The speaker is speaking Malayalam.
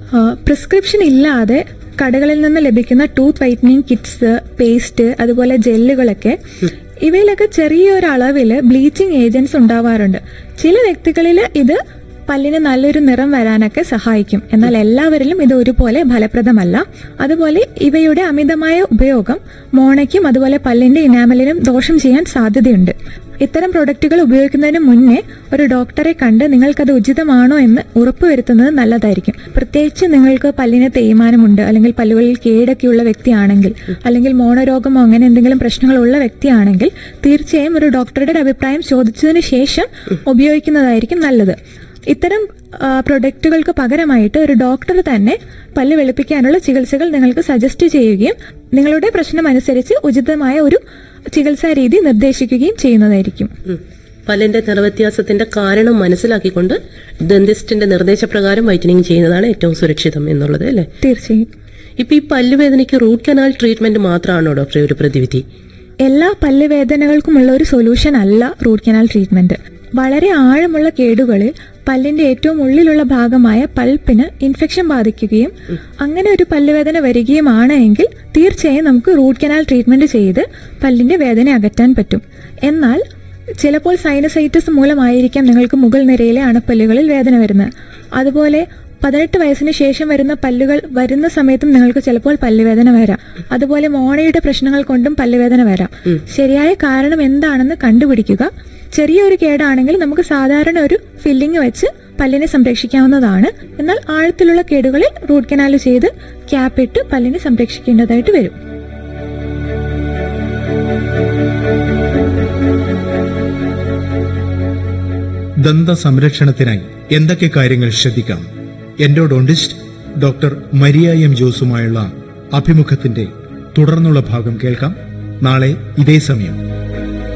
പ്രിസ്ക്രിപ്ഷൻ ഇല്ലാതെ കടകളിൽ നിന്ന് ലഭിക്കുന്ന ടൂത്ത് വൈറ്റനിങ് കിറ്റ്സ് പേസ്റ്റ് അതുപോലെ ജെല്ലുകളൊക്കെ ഇവയിലൊക്കെ ചെറിയൊരു അളവിൽ ബ്ലീച്ചിങ് ഏജൻസ് ഉണ്ടാവാറുണ്ട് ചില വ്യക്തികളിൽ ഇത് പല്ലിന് നല്ലൊരു നിറം വരാനൊക്കെ സഹായിക്കും എന്നാൽ എല്ലാവരിലും ഇത് ഒരുപോലെ ഫലപ്രദമല്ല അതുപോലെ ഇവയുടെ അമിതമായ ഉപയോഗം മോണയ്ക്കും അതുപോലെ പല്ലിന്റെ ഇനാമലിനും ദോഷം ചെയ്യാൻ സാധ്യതയുണ്ട് ഇത്തരം പ്രൊഡക്റ്റുകൾ ഉപയോഗിക്കുന്നതിന് മുന്നേ ഒരു ഡോക്ടറെ കണ്ട് നിങ്ങൾക്കത് ഉചിതമാണോ എന്ന് ഉറപ്പുവരുത്തുന്നത് നല്ലതായിരിക്കും പ്രത്യേകിച്ച് നിങ്ങൾക്ക് പല്ലിന് തേയ്മാനമുണ്ട് അല്ലെങ്കിൽ പല്ലുകളിൽ കേടൊക്കെയുള്ള വ്യക്തിയാണെങ്കിൽ അല്ലെങ്കിൽ മോണരോഗമോ അങ്ങനെ എന്തെങ്കിലും പ്രശ്നങ്ങളുള്ള വ്യക്തിയാണെങ്കിൽ തീർച്ചയായും ഒരു ഡോക്ടറുടെ ഒരു അഭിപ്രായം ചോദിച്ചതിന് ശേഷം ഉപയോഗിക്കുന്നതായിരിക്കും നല്ലത് ഇത്തരം ആ, പ്രൊഡക്റ്റുകൾക്ക് പകരമായിട്ട് ഒരു ഡോക്ടർ തന്നെ പല്ല് വെളുപ്പിക്കാനുള്ള ചികിത്സകൾ നിങ്ങൾക്ക് സജസ്റ്റ് ചെയ്യുകയും നിങ്ങളുടെ പ്രശ്നം അനുസരിച്ച് ഉചിതമായ ഒരു ചികിത്സാ രീതി നിർദ്ദേശിക്കുകയും ചെയ്യുന്നതായിരിക്കും ഉം. പല്ലിന്റെ നിറവ്യത്യാസത്തിന്റെ കാരണം മനസ്സിലാക്കിക്കൊണ്ട് ദന്തിസ്റ്റിന്റെ നിർദ്ദേശപ്രകാരം വൈറ്റനിങ് ചെയ്യുന്നതാണ് ഏറ്റവും സുരക്ഷിതം എന്നുള്ളത് അല്ലേ തീർച്ചയായും ഇപ്പൊ ഈ പല്ലുവേദനയ്ക്ക് റൂട്ട് കനാൽ ട്രീറ്റ്മെന്റ് മാത്രമാണോ ഡോക്ടറെ ഒരു പ്രതിവിധി എല്ലാ പല്ലുവേദനകൾക്കുമുള്ള ഒരു സൊല്യൂഷൻ അല്ല റൂട്ട് കനാൽ ട്രീറ്റ്മെന്റ് വളരെ ആഴമുള്ള കേടുകളിൽ പല്ലിന്റെ ഏറ്റവും ഉള്ളിലുള്ള ഭാഗമായ പൾപ്പിന് ഇൻഫെക്ഷൻ ബാധിക്കുകയും അങ്ങനെ ഒരു പല്ലുവേദന വരികയുമാണ് എങ്കിൽ തീർച്ചയായും നമുക്ക് റൂട്ട് കനാൽ ട്രീറ്റ്മെന്റ് ചെയ്ത് പല്ലിന്റെ വേദന അകറ്റാൻ പറ്റും എന്നാൽ ചിലപ്പോൾ സൈനസൈറ്റിസ് മൂലമായിരിക്കാം നിങ്ങൾക്ക് മുകൾ നിരയിലെ അണപ്പല്ലുകളിൽ വേദന വരുന്നത് അതുപോലെ പതിനെട്ട് വയസ്സിന് ശേഷം വരുന്ന പല്ലുകൾ വരുന്ന സമയത്തും നിങ്ങൾക്ക് ചിലപ്പോൾ പല്ലുവേദന വരാം അതുപോലെ മോണയുടെ പ്രശ്നങ്ങൾ കൊണ്ടും പല്ലുവേദന വരാം ശരിയായ കാരണം എന്താണെന്ന് കണ്ടുപിടിക്കുക ചെറിയൊരു കേടാണെങ്കിൽ നമുക്ക് സാധാരണ ഒരു ഫില്ലിംഗ് വെച്ച് പല്ലിനെ സംരക്ഷിക്കാവുന്നതാണ് എന്നാൽ ആഴത്തിലുള്ള കേടുകളിൽ റൂട്ട് കനാൽ ചെയ്ത് ക്യാപ്പ് ഇട്ട് പല്ലിനെ സംരക്ഷിക്കേണ്ടതായിട്ട് വരും ദന്ത സംരക്ഷണത്തിനായി എന്തൊക്കെ കാര്യങ്ങൾ ശ്രദ്ധിക്കാം എൻഡോഡോണ്ടിസ്റ്റ് ഡോക്ടർ മരിയ എം ജോസുമായുള്ള അഭിമുഖത്തിന്റെ തുടർന്നുള്ള ഭാഗം കേൾക്കാം നാളെ ഇതേ സമയം